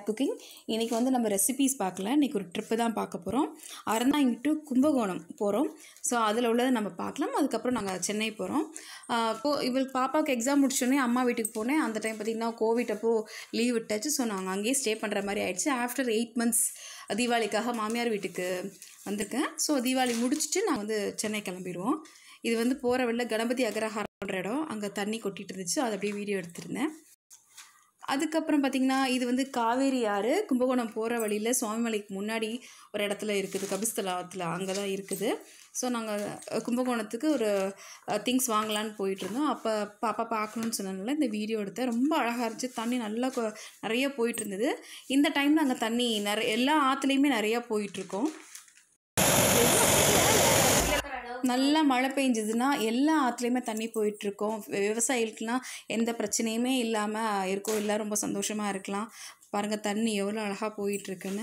cooking இன்றைக்கி வந்து நம்ம ரெசிபீஸ் பார்க்கல இன்றைக்கி ஒரு ட்ரிப்பு தான் பார்க்க போகிறோம் அறந்தாங்கி டு கும்பகோணம் போகிறோம் ஸோ அதில் உள்ளதை நம்ம பார்க்கலாம் அதுக்கப்புறம் நாங்கள் சென்னை போகிறோம் கோ இவளுக்கு பாப்பாவுக்கு எக்ஸாம் முடிச்சோடனே அம்மா வீட்டுக்கு போனேன் அந்த டைம் பார்த்திங்கன்னா கோவிட் அப்போ லீவ் விட்டாச்சு ஸோ நாங்கள் அங்கேயே ஸ்டே பண்ணுற மாதிரி ஆயிடுச்சு ஆஃப்டர் எயிட் மந்த்ஸ் தீபாவளிக்காக மாமியார் வீட்டுக்கு வந்திருக்கேன் ஸோ தீபாவளி முடிச்சுட்டு நான் வந்து சென்னை கிளம்பிடுவோம் இது வந்து போகிற வழில கணபதி அக்ரஹாரன்ற இடம் அங்கே தண்ணி கொட்டிட்டு இருந்துச்சு அதை அப்படியே வீடியோ எடுத்திருந்தேன் அதுக்கப்புறம் பார்த்திங்கன்னா இது வந்து காவேரி ஆறு கும்பகோணம் போகிற வழியில் சுவாமிமலைக்கு முன்னாடி ஒரு இடத்துல இருக்குது கபிஸ்தலாத்தில் அங்கே தான் இருக்குது ஸோ நாங்கள் கும்பகோணத்துக்கு ஒரு திங்ஸ் வாங்கலான்னு போயிட்டு இருந்தோம் அப்போ பாப்பா பார்க்கணுன்னு சொன்னதுனால இந்த வீடியோ எடுத்தேன் ரொம்ப அழகாக இருந்துச்சு தண்ணி நல்லா கொ- நிறைய போயிட்டு இருந்தது இந்த டைமில் அங்கே தண்ணி நிறைய எல்லா ஆற்றுலேயுமே நிறையா போயிட்டுருக்கோம் நல்லா மழை பெஞ்சதுன்னா எல்லா ஆற்றுலையுமே தண்ணி போயிட்டுருக்கோம் விவசாயிகளுக்கெலாம் எந்த பிரச்சனையுமே இல்லாமல் இருக்கும் எல்லாம் ரொம்ப சந்தோஷமாக இருக்கலாம் பாருங்கள் தண்ணி எவ்வளோ அழகாக போயிட்டுருக்குன்னு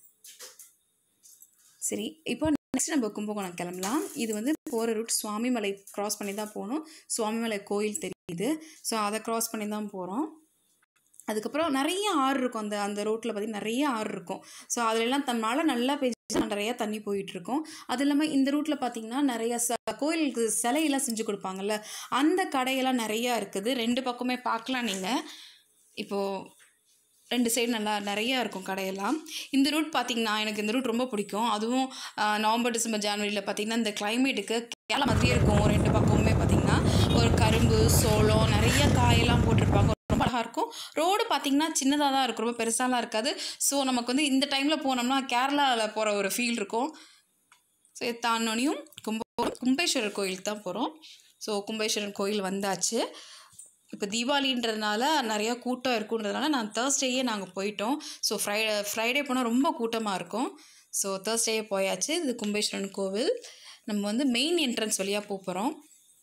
சரி இப்போ நெக்ஸ்ட் நம்ம கும்பகோணம் கிளம்பலாம் இது வந்து போகிற ரூட் சுவாமிமலை க்ராஸ் பண்ணி தான் போகணும் சுவாமிமலை கோயில் தெரியுது ஸோ அதை க்ராஸ் பண்ணி தான் போகிறோம் அதுக்கப்புறம் நிறைய ஆறு இருக்கும் அந்த அந்த ரோட்டில் பார்த்திங்கன்னா நிறைய ஆறு இருக்கும் ஸோ அதுலலாம் த மழை நல்லா பெஞ்சு நிறைய தண்ணி போயிட்டு இருக்கும் அது இல்லாமல் இந்த ரூட்டில் பார்த்தீங்கன்னா நிறைய ச கோயிலுக்கு சிலையெல்லாம் செஞ்சு கொடுப்பாங்கல்ல அந்த கடையெல்லாம் நிறையா இருக்குது ரெண்டு பக்கமே பார்க்கலாம் நீங்கள் இப்போது ரெண்டு சைடு நல்லா நிறையா இருக்கும் கடையெல்லாம் இந்த ரூட் பார்த்திங்கன்னா எனக்கு இந்த ரூட் ரொம்ப பிடிக்கும் அதுவும் ஆஹ், நவம்பர் டிசம்பர் ஜனவரியில் பார்த்திங்கன்னா இந்த கிளைமேட்டுக்கு கேரளா மாதிரியே இருக்கும் ரெண்டு பக்கமுமே பார்த்திங்கன்னா ஒரு கரும்பு சோளம் நிறைய காயெல்லாம் போட்டிருப்பாங்க ரொம்ப அழகாக இருக்கும் ரோடு பார்த்திங்கன்னா சின்னதாக தான் இருக்கும் ரொம்ப பெருசாலாம் இருக்காது ஸோ நமக்கு வந்து இந்த டைமில் போனோம்னா கேரளாவில் போகிற ஒரு ஃபீல் இருக்கும் ஸோ இது தாண்டோனையும் கும்ப கும்பேஸ்வரர் கோயிலுக்கு தான் போகிறோம் ஸோ கும்பேஸ்வரர் கோயில் வந்தாச்சு இப்போ தீபாவளின்றதுனால நிறையா கூட்டம் இருக்குன்றதுனால நான் தேர்ஸ்டேயே நாங்கள் போயிட்டோம் ஸோ ஃப்ரைடே ஃப்ரைடே போனால் ரொம்ப கூட்டமாக இருக்கும் ஸோ தேர்ஸ்டேயே போயாச்சு இது கும்பேஸ்வரன் கோவில் நம்ம வந்து மெயின் என்ட்ரன்ஸ் வழியாக போக போகிறோம்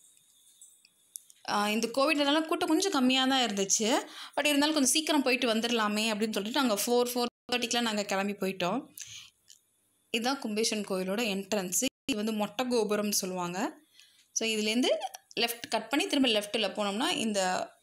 இந்த கோவிட்னால கூட்டம் கொஞ்சம் கம்மியாக தான் இருந்துச்சு பட் இருந்தாலும் கொஞ்சம் சீக்கிரம் போயிட்டு வந்துடலாமே அப்படின்னு சொல்லிட்டு நாங்கள் ஃபோர் ஃபோர் தேர்ட்டிக்கெலாம் நாங்கள் கிளம்பி போயிட்டோம் இதுதான் கும்பேஸ்வரன் கோயிலோட என்ட்ரன்ஸு இது வந்து மொட்டை கோபுரம்னு சொல்லுவாங்க ஸோ இதுலேருந்து லெஃப்ட் கட் பண்ணி திரும்ப லெஃப்ட்டில் போனோம்னா இந்த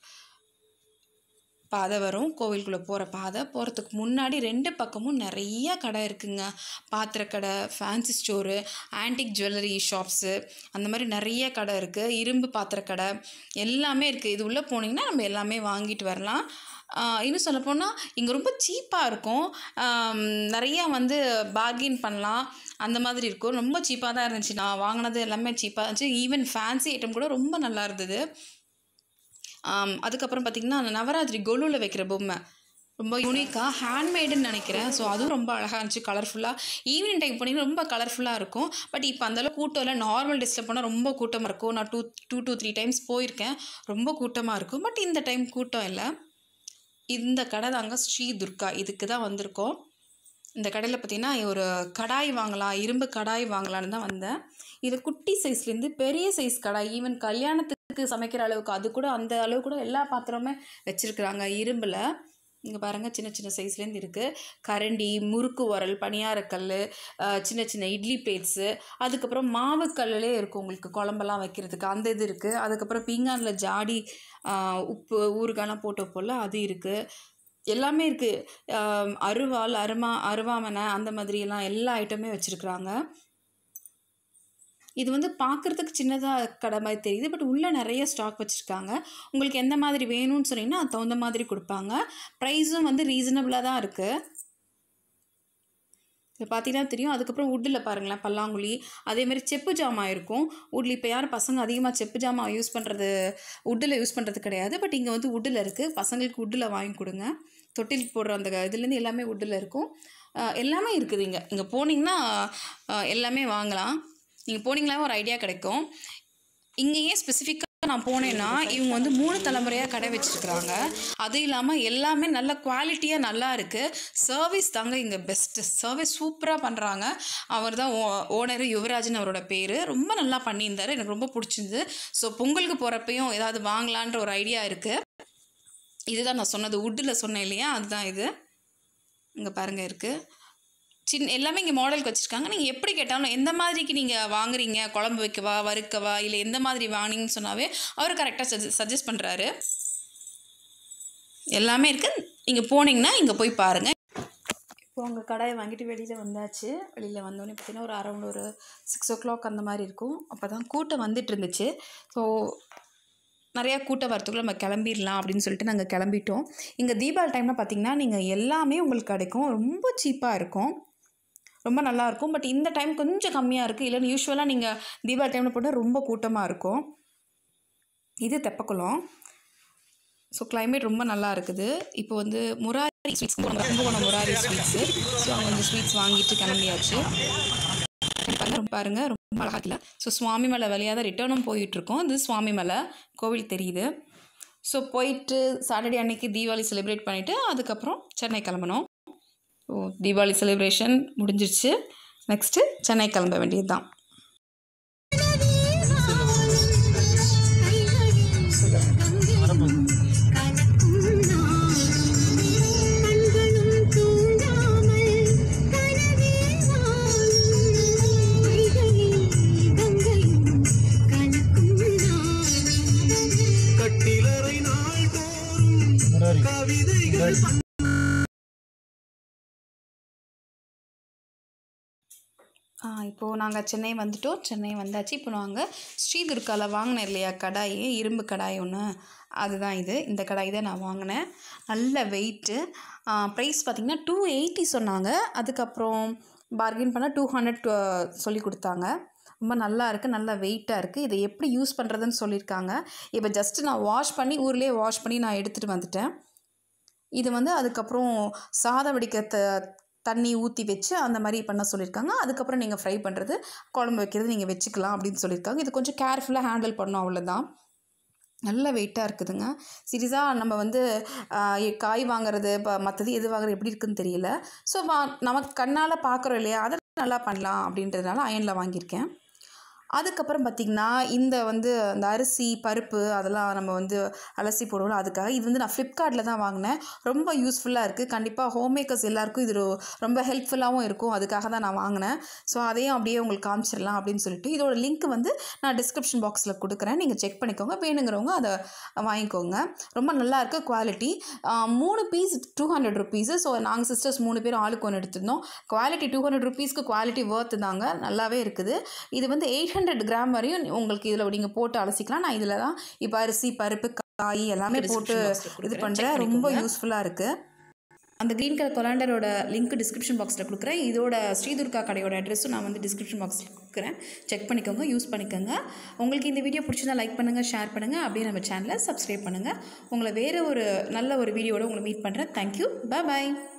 பாதை வரும் கோவிலுக்குள்ளே போகிற பாதை போகிறதுக்கு முன்னாடி ரெண்டு பக்கமும் நிறைய கடை இருக்குங்க பாத்திரக்கடை fancy store antique jewellery shops அந்த மாதிரி நிறைய கடை இருக்குது இரும்பு பாத்திரக்கடை எல்லாமே இருக்குது இது உள்ளே போனீங்கன்னா நம்ம எல்லாமே வாங்கிட்டு வரலாம் ஆஹ் இன்னும் சொல்லப்போனால் இங்கே ரொம்ப சீப்பாக இருக்கும் ஆம், நிறையா வந்து பார்கின் பண்ணலாம் அந்த மாதிரி இருக்கும் ரொம்ப சீப்பாக தான் இருந்துச்சு நான் வாங்கினது எல்லாமே சீப்பாக இருந்துச்சு ஈவன் ஃபேன்சி ஐட்டம் கூட ரொம்ப நல்லா இருந்தது ஆம், அதுக்கப்புறம் பார்த்திங்கன்னா அந்த நவராத்திரி கொலுவில் வைக்கிற பொம்மை ரொம்ப யூனிக்காக ஹேண்ட்மேடுன்னு நினைக்கிறேன் ஸோ அதுவும் ரொம்ப அழகாக இருந்துச்சு கலர்ஃபுல்லாக ஈவினிங் டைம் போனீங்கன்னா ரொம்ப கலர்ஃபுல்லாக இருக்கும் பட் இப்போ அந்தளவு கூட்டம் இல்லை நார்மல் டேஸில் போனால் ரொம்ப கூட்டமாக இருக்கும் நான் two two two three times போயிருக்கேன் ரொம்ப கூட்டமாக இருக்கும் பட் இந்த டைம் கூட்டம் இல்லை இந்த கடை தாங்க ஸ்ரீ துர்கா இதுக்கு தான் வந்திருக்கோம் இந்த கடையில் பார்த்தீங்கன்னா ஒரு கடாய் வாங்கலாம் இரும்பு கடாய் வாங்கலான்னு தான் வந்தேன் இது குட்டி சைஸ்லேருந்து பெரிய சைஸ் கடாய் ஈவன் கல்யாணத்துக்கு சமைக்கிற அளவுக்கு அது கூட அந்த அளவு கூட எல்லா பாத்திரமுமே வச்சுருக்குறாங்க இரும்பில் இங்கே பாருங்கள் சின்ன சின்ன சைஸ்லேருந்து இருக்குது கரண்டி முறுக்கு உரல் பணியாரக்கல் அஹ், சின்ன சின்ன இட்லி பிளேட்ஸு அதுக்கப்புறம் மாவு கல்லுலே இருக்கும் உங்களுக்கு குழம்பெல்லாம் வைக்கிறதுக்கு அந்த இது இருக்குது அதுக்கப்புறம் பீங்கானில் ஜாடி அஹ், உப்பு ஊறுகாலாம் போட்டு வைப்போம்ல அது இருக்குது எல்லாமே இருக்குது அருவாள் அருமா அருவாமனை அந்த மாதிரியெல்லாம் எல்லா ஐட்டமே வச்சுருக்குறாங்க இது வந்து பார்க்குறதுக்கு சின்னதாக கடை மாதிரி தெரியுது பட் உள்ளே நிறைய ஸ்டாக் வச்சுருக்காங்க உங்களுக்கு எந்த மாதிரி வேணும்னு சொன்னீங்கன்னா அது தகுந்த மாதிரி கொடுப்பாங்க ப்ரைஸும் வந்து ரீசனபிளாக தான் இருக்குது இது பார்த்தீங்கன்னா தெரியும் அதுக்கப்புறம் உட்டில் பாருங்களேன் பல்லாங்குழி அதே மாதிரி செப்பு ஜாமான் இருக்கும் உட்டில் இப்போ யாரும் பசங்க அதிகமாக செப்பு ஜாமான் யூஸ் பண்ணுறது உட்டில் யூஸ் பண்ணுறது கிடையாது பட் இங்கே வந்து உட்டில் இருக்குது பசங்களுக்கு உட்டில் வாங்கி கொடுங்க தொட்டிலுக்கு போடுற அந்த இதுலேருந்து எல்லாமே உட்டில் இருக்கும் அஹ் எல்லாமே இருக்குது இங்கே இங்கே போனீங்கன்னா அஹ் எல்லாமே வாங்கலாம் நீங்கள் போனீங்களாவே ஒரு ஐடியா கிடைக்கும் இங்கே ஏன் ஸ்பெசிஃபிக்காக நான் போனேன்னா இவங்க வந்து மூணு தலைமுறையாக கடை வச்சுருக்குறாங்க அதுவும் இல்லாமல் எல்லாமே நல்ல குவாலிட்டியாக நல்லா இருக்குது சர்வீஸ் தாங்க இங்கே பெஸ்ட்டு சர்வீஸ் சூப்பராக பண்ணுறாங்க அவர் தான் ஓ ஓனர் யுவராஜன் அவரோட பேர் ரொம்ப நல்லா பண்ணியிருந்தாரு எனக்கு ரொம்ப பிடிச்சிருந்து ஸோ பொங்கலுக்கு போகிறப்பையும் ஏதாவது வாங்கலான்ற ஒரு ஐடியா இருக்குது இதுதான் நான் சொன்னது வுட்டில் சொன்னேன் இல்லையா அதுதான் இது இங்கே பாருங்கள் இருக்குது சின்ன எல்லாமே இங்கே மாடலுக்கு வச்சுருக்காங்க நீங்கள் எப்படி கேட்டாலும் எந்த மாதிரிக்கு நீங்கள் வாங்குறீங்க குழம்பு வைக்கவா வறுக்கவா இல்லை எந்த மாதிரி வாங்கினீங்கன்னு சொன்னாவே அவர் கரெக்டாக சஜ சஜஸ்ட் பண்ணுறாரு எல்லாமே இருக்குது இங்கே போனீங்கன்னா இங்கே போய் பாருங்கள் இப்போ அவங்க கடாயை வாங்கிட்டு வெளியில் வந்தாச்சு வெளியில் வந்தோடனே பார்த்தீங்கன்னா ஒரு அரௌண்ட் ஒரு சிக்ஸ் ஓ கிளாக் அந்த மாதிரி இருக்கும் அப்போ தான் கூட்டம் வந்துட்டு இருந்துச்சு ஸோ நிறையா கூட்டம் வரத்துக்குள்ள நம்ம கிளம்பிடலாம் அப்படின்னு சொல்லிட்டு நாங்கள் கிளம்பிட்டோம் இங்கே தீபாவளி டைமில் பார்த்தீங்கன்னா நீங்கள் எல்லாமே உங்களுக்கு கிடைக்கும் ரொம்ப சீப்பாக இருக்கும் ரொம்ப நல்லாயிருக்கும் பட் இந்த டைம் கொஞ்சம் கம்மியாக இருக்குது இல்லைன்னு யூஸ்வலாக நீங்கள் தீபாவளி டைமில் போட்டால் ரொம்ப கூட்டமாக இருக்கும் இது தெப்பக்குளம் ஸோ climate ரொம்ப நல்லா இருக்குது இப்போ வந்து Murari sweets Kumbakonam Murari sweets so அவங்க இந்த ஸ்வீட்ஸ் வாங்கிட்டு கிளம்பியாச்சு பாருங்க ரொம்ப பாருங்க ரொம்ப அழகாக இல்லை ஸோ சுவாமி மலை வழியாக தான் ரிட்டர்னும் போயிட்டுருக்கோம் இது சுவாமி மலை கோவில் தெரியுது ஸோ போயிட்டு சாட்டர்டே அன்னைக்கு தீபாவளி செலிப்ரேட் பண்ணிவிட்டு அதுக்கப்புறம் சென்னை கிளம்பணும் ஸோ தீபாவளி செலிப்ரேஷன் முடிஞ்சிருச்சு நெக்ஸ்ட்டு சென்னை கிளம்ப வேண்டியது தான் கட்டிலறை நாள் தோறும் கவிதைகள் ஆ இப்போது நாங்கள் சென்னை வந்துட்டோம் சென்னை வந்தாச்சு இப்போ நாங்கள் ஸ்ரீதுர்காவில் வாங்கினேன் இல்லையா கடாய் இரும்பு கடாய் ஒன்று அதுதான் இது இந்த கடாய் தான் நான் வாங்கினேன் நல்ல வெயிட்டு ப்ரைஸ் பார்த்திங்கன்னா டூ எயிட்டி சொன்னாங்க அதுக்கப்புறம் பார்கெயின் பண்ணால் டூ ஹண்ட்ரட் சொல்லி கொடுத்தாங்க ரொம்ப நல்லா இருக்குது நல்லா வெயிட்டாக இருக்குது இதை எப்படி யூஸ் பண்ணுறதுன்னு சொல்லியிருக்காங்க இப்போ ஜஸ்ட்டு நான் வாஷ் பண்ணி ஊர்லேயே வாஷ் பண்ணி நான் எடுத்துகிட்டு வந்துட்டேன் இது வந்து அதுக்கப்புறம் சாதம் வடிக்க த தண்ணி ஊற்றி வச்சு அந்த மாதிரி பண்ண சொல்லியிருக்காங்க அதுக்கப்புறம் நீங்கள் ஃப்ரை பண்ணுறது குழம்பு வைக்கிறது நீங்கள் வச்சுக்கலாம் அப்படின்னு சொல்லியிருக்காங்க இது கொஞ்சம் கேர்ஃபுல்லாக ஹேண்டில் பண்ணணும் அவ்வளோதான் நல்ல வெயிட்டாக இருக்குதுங்க சீரியஸாக நம்ம வந்து ஆஹ், எ- காய் வாங்குறது இப்போ மற்றது எது வாங்குறது எப்படி இருக்குன்னு தெரியல ஸோ வா நமக்கு கண்ணால் பார்க்குறோம் இல்லையா அதை நல்லா பண்ணலாம் அப்படின்றதுனால அயனில் வாங்கியிருக்கேன் அதுக்கப்புறம் பார்த்திங்கன்னா இந்த வந்து அந்த அரிசி பருப்பு அதெல்லாம் நம்ம வந்து அலசி போடுவோம்ல அதுக்காக இது வந்து நான் ஃப்ளிப்கார்ட்டில் தான் வாங்கினேன் ரொம்ப யூஸ்ஃபுல்லாக இருக்குது கண்டிப்பாக ஹோம் மேக்கர்ஸ் எல்லாருக்கும் இது ரொ- ரொம்ப ஹெல்ப்ஃபுல்லாகவும் இருக்கும் அதுக்காக தான் நான் வாங்கினேன் ஸோ அதையும் அப்படியே உங்களுக்கு காமிச்சிடலாம் அப்படின்னு சொல்லிட்டு இதோட லிங்க் வந்து நான் டிஸ்கிரிப்ஷன் பாக்ஸில் கொடுக்குறேன் நீங்கள் செக் பண்ணிக்கோங்க வேணுங்கிறவங்க அதை வாங்கிக்கோங்க ரொம்ப நல்லா இருக்கு குவாலிட்டி மூணு piece two hundred rupees so நாங்கள் சிஸ்டர்ஸ் மூணு பேரும் ஆளுக்கு ஒன்று எடுத்திருந்தோம் குவாலிட்டி டூ ஹண்ட்ரட் ருபீஸ்க்கு குவாலிட்டி ஒர்த்து தாங்க நல்லாவே இருக்குது இது வந்து எயிட் ஹண்ட்ரட் கிராம் வரையும் உங்களுக்கு இதில் நீங்கள் போட்டு அலசிக்கலாம் நான் இதில் தான் இப்போ அரிசி பருப்பு காய் எல்லாமே போட்டு இது பண்ணுறேன் ரொம்ப யூஸ்ஃபுல்லாக இருக்குது அந்த க்ரீன் கலர் கொலாண்டரோட லிங்க் டிஸ்கிரிப்ஷன் பாக்ஸில் கொடுக்குறேன் இதோட ஸ்ரீதுர்கா கடையோட அட்ரஸும் நான் வந்து டிஸ்கிரிப்ஷன் பாக்ஸில் கொடுக்குறேன் செக் பண்ணிக்கோங்க யூஸ் பண்ணிக்கோங்க உங்களுக்கு இந்த வீடியோ பிடிச்சிருந்தா லைக் பண்ணுங்கள் ஷேர் பண்ணுங்கள் அப்படியே நம்ம சேனலை சப்ஸ்கிரைப் பண்ணுங்கள் உங்களை வேறு ஒரு நல்ல ஒரு வீடியோட உங்களை மீட் பண்ணுறேன் தேங்க்யூ பாய்